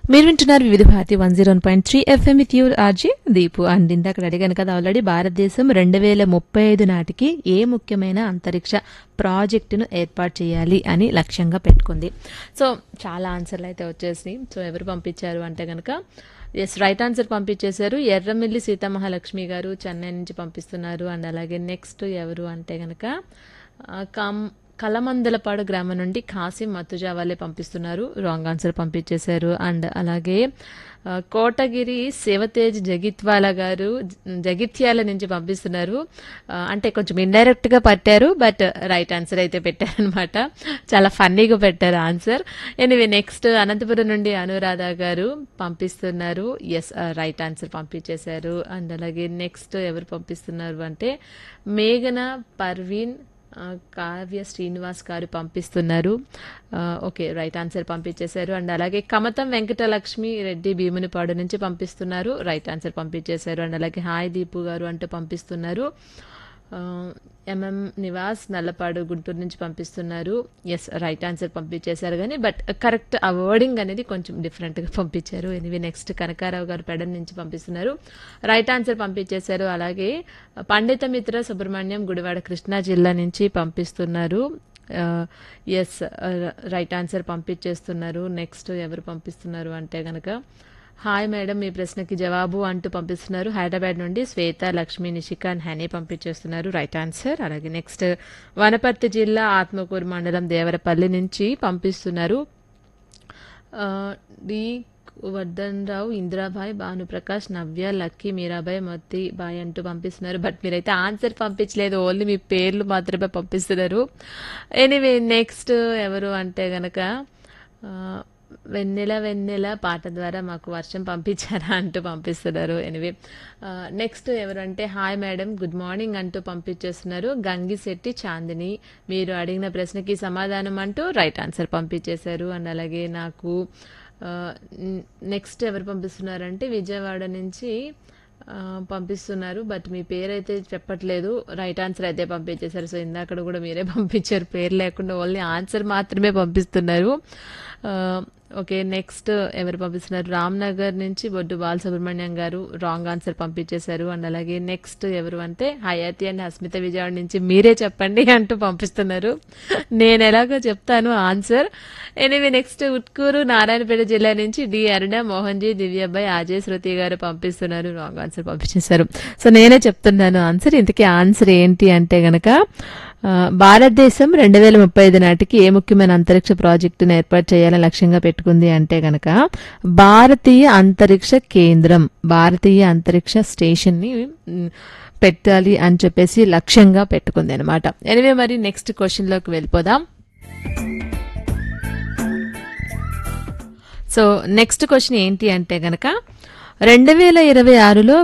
మీరు వింటున్నారు Vividh Bharati one zero point three FM with your RJ Deepu and ఇందాక అడిగాను కదా ఆల్రెడీ భారతదేశం రెండు వేల ముప్పై ఐదు నాటికి ఏ ముఖ్యమైన అంతరిక్ష ప్రాజెక్టును ఏర్పాటు చేయాలి అని లక్ష్యంగా పెట్టుకుంది సో చాలా ఆన్సర్లు అయితే వచ్చేసి సో ఎవరు పంపించారు అంటే కనుక ఎస్ రైట్ ఆన్సర్ పంపించేశారు ఎర్రమిల్లి సీతామహాలక్ష్మి గారు చెన్నై నుంచి పంపిస్తున్నారు అండ్ అలాగే నెక్స్ట్ ఎవరు అంటే కనుక ఆ, కమ్ కలమందలపాడు గ్రామం నుండి కాసిం మతుజా వాళ్ళే పంపిస్తున్నారు రాంగ్ ఆన్సర్ పంపించేశారు అండ్ అలాగే ఆ, కోటగిరి శివతేజ్ జగిత్వాల గారు జ- జగిత్యాల నుంచి పంపిస్తున్నారు ఆ, అంటే కొంచెం ఇండైరెక్ట్గా పట్టారు బట్ రైట్ ఆన్సర్ అయితే పెట్టారనమాట చాలా ఫన్నీగా పెట్టారు ఆన్సర్ ఎనివే నెక్స్ట్ అనంతపురం నుండి అనురాధ గారు పంపిస్తున్నారు ఎస్ రైట్ ఆన్సర్ పంపించేశారు అండ్ అలాగే నెక్స్ట్ ఎవరు పంపిస్తున్నారు అంటే మేఘన పర్వీన్ ఆ, కావ్య శ్రీనివాస్ గారు పంపిస్తున్నారు ఆ, ఓకే రైట్ ఆన్సర్ పంపించేశారు అండ్ అలాగే కమతం వెంకటలక్ష్మి రెడ్డి భీమునిపాడు నుంచి పంపిస్తున్నారు రైట్ ఆన్సర్ పంపించేశారు అండ్ అలాగే హాయ్ దీపు గారు అంటూ పంపిస్తున్నారు ఆ, ఎంఎం నివాస్ నల్లపాడు గుంటూరు నుంచి పంపిస్తున్నారు ఎస్ రైట్ ఆన్సర్ పంపించేశారు కానీ బట్ కరెక్ట్ ఆ వర్డింగ్ అనేది కొంచెం డిఫరెంట్గా పంపించారు ఎనివే నెక్స్ట్ కనకారావు గారు పెడన్ నుంచి పంపిస్తున్నారు రైట్ ఆన్సర్ పంపించేశారు అలాగే పండిత మిత్ర సుబ్రహ్మణ్యం గుడివాడ కృష్ణా జిల్లా నుంచి పంపిస్తున్నారు ఎస్ రైట్ ఆన్సర్ పంపించేస్తున్నారు నెక్స్ట్ ఎవరు పంపిస్తున్నారు అంటే కనుక హాయ్ మేడం మీ ప్రశ్నకి జవాబు అంటూ పంపిస్తున్నారు హైదరాబాద్ నుండి శ్వేత లక్ష్మి నిషిక అండ్ హనీ పంపించేస్తున్నారు రైట్ ఆన్సర్ అలాగే నెక్స్ట్ వనపర్తి జిల్లా ఆత్మకూరు మండలం దేవరపల్లి నుంచి పంపిస్తున్నారు ఆ, డి వర్ధన్ రావు ఇందిరాబాయ్ భానుప్రకాష్ నవ్య లక్కీ మీరాబాయ్ మొత్తి బాయ్ అంటూ పంపిస్తున్నారు బట్ మీరైతే ఆన్సర్ పంపించలేదు ఓన్లీ మీ పేర్లు మాత్రమే పంపిస్తున్నారు ఎనీవే నెక్స్ట్ ఎవరు అంటే గనక ఆ, వెన్నెల వెన్నెల పాట ద్వారా మాకు వర్షం పంపించారా అంటూ పంపిస్తున్నారు ఎనివే నెక్స్ట్ ఎవరంటే హాయ్ మేడం గుడ్ మార్నింగ్ అంటూ పంపించేస్తున్నారు గంగిశెట్టి చాందిని మీరు అడిగిన ప్రశ్నకి సమాధానం అంటూ రైట్ ఆన్సర్ పంపించేశారు అండ్ అలాగే నాకు నెక్స్ట్ ఎవరు పంపిస్తున్నారంటే విజయవాడ నుంచి ఆ, పంపిస్తున్నారు బట్ మీ పేరు అయితే చెప్పట్లేదు రైట్ ఆన్సర్ అయితే పంపించేశారు సో ఇందాక కూడా మీరే పంపించారు పేరు లేకుండా ఓన్లీ ఆన్సర్ మాత్రమే పంపిస్తున్నారు ఆ, ఓకే నెక్స్ట్ ఎవరు పంపిస్తున్నారు రామ్నగర్ నుంచి బొడ్డు బాలసుబ్రహ్మణ్యం గారు రాంగ్ ఆన్సర్ పంపించేశారు అండ్ అలాగే నెక్స్ట్ ఎవరు అంటే హయాతి అండ్ హస్మిత విజయవాడ నుంచి మీరే చెప్పండి అంటూ పంపిస్తున్నారు నేను ఎలాగో చెప్తాను answer anyway next Utkur Narayanpet జిల్లా నుంచి డి అరుణ మోహన్జీ దివ్యాబాయ్ అజయ్ శృతి గారు పంపిస్తున్నారు రాంగ్ ఆన్సర్ పంపించేశారు సో నేనే చెప్తున్నాను ఆన్సర్ ఇంతకీ ఆన్సర్ ఏంటి అంటే గనక ఆ, భారతదేశం రెండు వేల ముప్పై ఐదు నాటికి ఏ ముఖ్యమైన అంతరిక్ష ప్రాజెక్టును ఏర్పాటు చేయాలని లక్ష్యంగా పెట్టుకుంది అంటే గనక భారతీయ అంతరిక్ష కేంద్రం భారతీయ అంతరిక్ష స్టేషన్ ని మ్, పెట్టాలి అని చెప్పేసి లక్ష్యంగా పెట్టుకుంది అనమాట ఎనివే మరి నెక్స్ట్ క్వశ్చన్ లోకి వెళ్ళిపోదాం సో నెక్స్ట్ క్వశ్చన్ ఏంటి అంటే గనక రెండు వేల ఇరవై ఆరులో